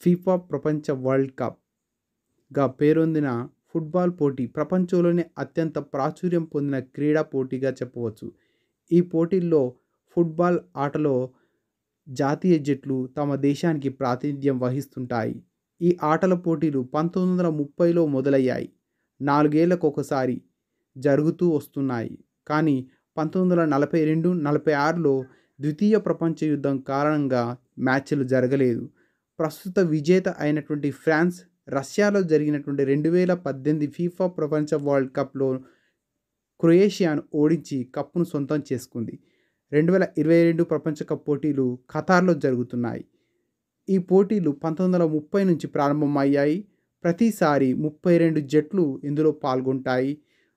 FIFA ప్రపంచ world కప్గా పేరొందిన football పోటీ ప్రపంచంలోనే అత్యంత ప్రాచుర్యం పొందిన క్రీడా పోటీగా చెప్పవచ్చు ఈ పోటీల్లో ఫుట్బాల్ ఆటలో జాతీయ జట్లు తమ దేశానికి ప్రాతినిధ్యం వహిస్తుంటాయి ఈ ఆటల పోటీలు పంతొమ్మిది వందల ముప్పైలో మొదలయ్యాయి నాలుగేళ్లకు ఒకసారి జరుగుతూ వస్తున్నాయి కానీ పంతొమ్మిది వందల నలభై రెండు నలభై ఆరులో ద్వితీయ ప్రపంచ యుద్ధం కారణంగా మ్యాచ్లు జరగలేదు ప్రస్తుత విజేత అయినటువంటి ఫ్రాన్స్ రష్యాలో జరిగినటువంటి రెండు వేల పద్దెనిమిది ఫీఫా ప్రపంచ వరల్డ్ కప్లో క్రొయేషియాను ఓడించి కప్పును సొంతం చేసుకుంది రెండు వేల ఇరవై రెండు ప్రపంచ కప్ పోటీలు ఖతార్లో జరుగుతున్నాయి ఈ పోటీలు పంతొమ్మిది వందల ముప్పై నుంచి ప్రారంభమయ్యాయి ప్రతిసారి ముప్పై రెండు జట్లు ఇందులో పాల్గొంటాయి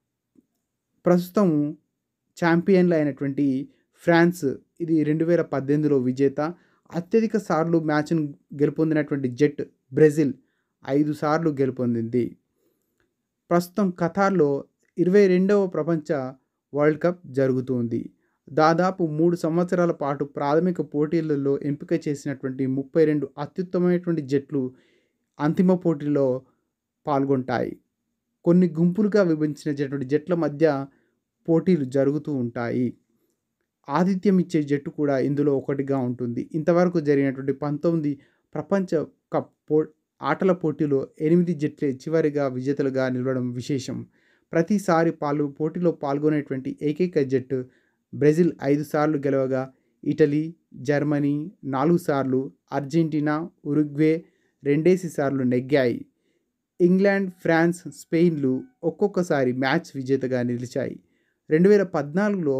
ప్రస్తుతం ఛాంపియన్లు అయినటువంటి ఫ్రాన్స్ ఇది రెండు వేల పద్దెనిమిదిలో విజేత అత్యధిక సార్లు మ్యాచ్ను గెలుపొందినటువంటి జట్ బ్రెజిల్ ఐదు సార్లు గెలుపొందింది ప్రస్తుతం ఖతార్లో ఇరవై రెండవ ప్రపంచ వరల్డ్ కప్ జరుగుతుంది దాదాపు మూడు సంవత్సరాల పాటు ప్రాథమిక పోటీలలో ఎంపిక చేసినటువంటి ముప్పై రెండు అత్యుత్తమైనటువంటి జట్లు అంతిమ పోటీలో పాల్గొంటాయి కొన్ని గుంపులుగా విభజించినటువంటి జట్ల మధ్య పోటీలు జరుగుతూ ఉంటాయి ఆతిథ్యం ఇచ్చే జట్టు కూడా ఇందులో ఒకటిగా ఉంటుంది ఇంతవరకు జరిగినటువంటి పంతొమ్మిది ప్రపంచ కప్ పో ఆటల పోటీలో ఎనిమిది జట్లే చివరిగా విజేతలుగా నిలవడం విశేషం ప్రతిసారి పాలు పోటీలో పాల్గొనేటువంటి ఏకైక జట్టు బ్రెజిల్ ఐదు సార్లు గెలవగా ఇటలీ జర్మనీ నాలుగు సార్లు అర్జెంటీనా ఉరుగ్వే రెండేసి సార్లు నెగ్గాయి ఇంగ్లాండ్ ఫ్రాన్స్ స్పెయిన్లు ఒక్కొక్కసారి మ్యాచ్ విజేతగా నిలిచాయి రెండు వేల పద్నాలుగులో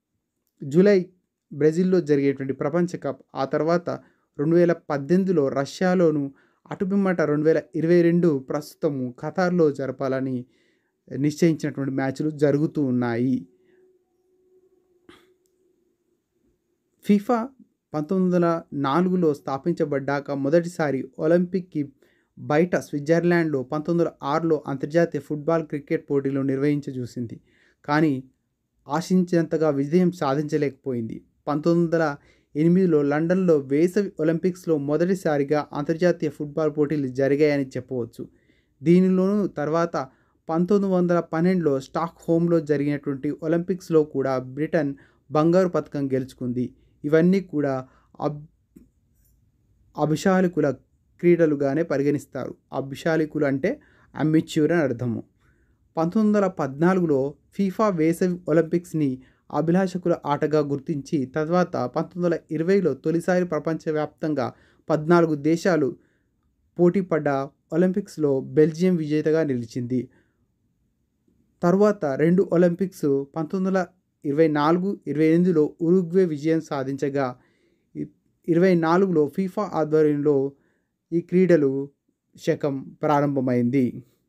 జూలై బ్రెజిల్లో జరిగేటువంటి ప్రపంచ కప్ ఆ తర్వాత రెండు వేల పద్దెనిమిదిలో రష్యాలోను అటుపిమ్మట రెండు వేల ఇరవై రెండు ప్రస్తుతము ఖతార్లో జరపాలని నిశ్చయించినటువంటి మ్యాచ్లు జరుగుతూ ఉన్నాయి ఫిఫా పంతొమ్మిది వందల నాలుగులో స్థాపించబడ్డాక మొదటిసారి ఒలింపిక్కి బయట స్విట్జర్లాండ్లో పంతొమ్మిది వందల ఆరులో అంతర్జాతీయ ఫుట్బాల్ క్రికెట్ పోటీలు నిర్వహించ చూసింది కానీ ఆశించినంతగా విజయం సాధించలేకపోయింది పంతొమ్మిది వందల ఎనిమిదిలో లండన్లో వేసవి ఒలింపిక్స్లో మొదటిసారిగా అంతర్జాతీయ ఫుట్బాల్ పోటీలు జరిగాయని చెప్పవచ్చు దీనిలోనూ తర్వాత పంతొమ్మిది వందల పన్నెండులో స్టాక్ హోమ్లో జరిగినటువంటి ఒలింపిక్స్లో కూడా బ్రిటన్ బంగారు పథకం గెలుచుకుంది ఇవన్నీ కూడా అబ్ అభిషాలికుల క్రీడలుగానే పరిగణిస్తారు అభిషాలికులు అంటే అమ్మిచ్యూర్ అని అర్థము పంతొమ్మిది వందల పద్నాలుగులో ఫీఫా వేసవి ఒలింపిక్స్ని అభిలాషకుల ఆటగా గుర్తించి తర్వాత పంతొమ్మిది వందల ఇరవైలో తొలిసారి ప్రపంచవ్యాప్తంగా పద్నాలుగు దేశాలు పోటీపడ్డ ఒలింపిక్స్లో బెల్జియం విజేతగా నిలిచింది తరువాత రెండు ఒలింపిక్స్ పంతొమ్మిది వందల ఇరవై నాలుగు ఇరవై ఎనిమిదిలో ఉరుగ్వే విజయం సాధించగా ఇరవై నాలుగులో ఫీఫా ఆధ్వర్యంలో ఈ క్రీడలు శకం ప్రారంభమైంది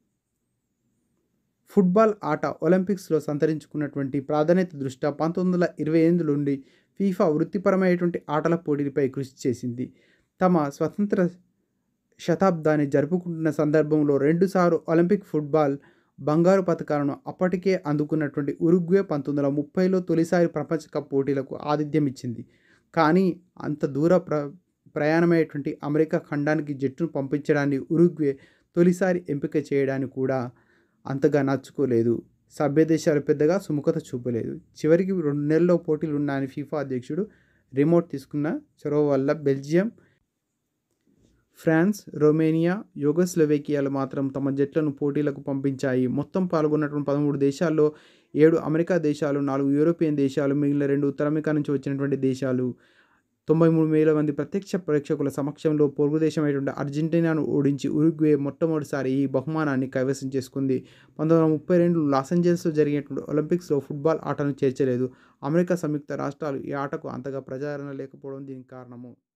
ఫుట్బాల్ ఆట ఒలింపిక్స్లో సంతరించుకున్నటువంటి ప్రాధాన్యత దృష్ట్యా పంతొమ్మిది వందల ఇరవై ఎనిమిది నుండి ఫీఫా వృత్తిపరమైనటువంటి ఆటల పోటీలపై కృషి చేసింది తమ స్వతంత్ర శతాబ్దాన్ని జరుపుకుంటున్న సందర్భంలో రెండుసార్లు ఒలింపిక్ ఫుట్బాల్ బంగారు పథకాలను అప్పటికే అందుకున్నటువంటి ఉరుగ్వే పంతొమ్మిది వందల ముప్పైలో తొలిసారి ప్రపంచ కప్ పోటీలకు ఆతిథ్యం ఇచ్చింది కానీ అంత దూర ప్ర ప్రయాణమయ్యేటువంటి అమెరికా ఖండానికి జట్టును పంపించడాన్ని ఉరుగ్వే తొలిసారి ఎంపిక చేయడానికి కూడా అంతగా నచ్చుకోలేదు సభ్య దేశాలు పెద్దగా సుముఖత చూపలేదు చివరికి రెండు నెలల్లో పోటీలు ఉన్నాయని ఫీఫా అధ్యక్షుడు రిమోట్ తీసుకున్న చొరవ వల్ల బెల్జియం ఫ్రాన్స్ రొమేనియా యోగస్లవేకియాలు మాత్రం తమ జట్లను పోటీలకు పంపించాయి మొత్తం పాల్గొన్నటువంటి పదమూడు దేశాల్లో ఏడు అమెరికా దేశాలు నాలుగు యూరోపియన్ దేశాలు మిగిలిన రెండు ఉత్తర అమెరికా నుంచి వచ్చినటువంటి దేశాలు తొంభై మూడు వేల మంది ప్రత్యక్ష ప్రేక్షకుల సమక్షంలో పొరుగు దేశమైనటువంటి అర్జెంటీనాను ఓడించి ఉరుగ్వే మొట్టమొదటిసారి ఈ బహుమానాన్ని కైవసం చేసుకుంది పంతొమ్మిది వందల ముప్పై రెండు లాస్ ఏంజల్స్లో జరిగినటువంటి ఒలింపిక్స్లో ఫుట్బాల్ ఆటను చేర్చలేదు అమెరికా సంయుక్త రాష్ట్రాలు ఈ ఆటకు అంతగా ప్రజాదరణ లేకపోవడం దీనికి కారణము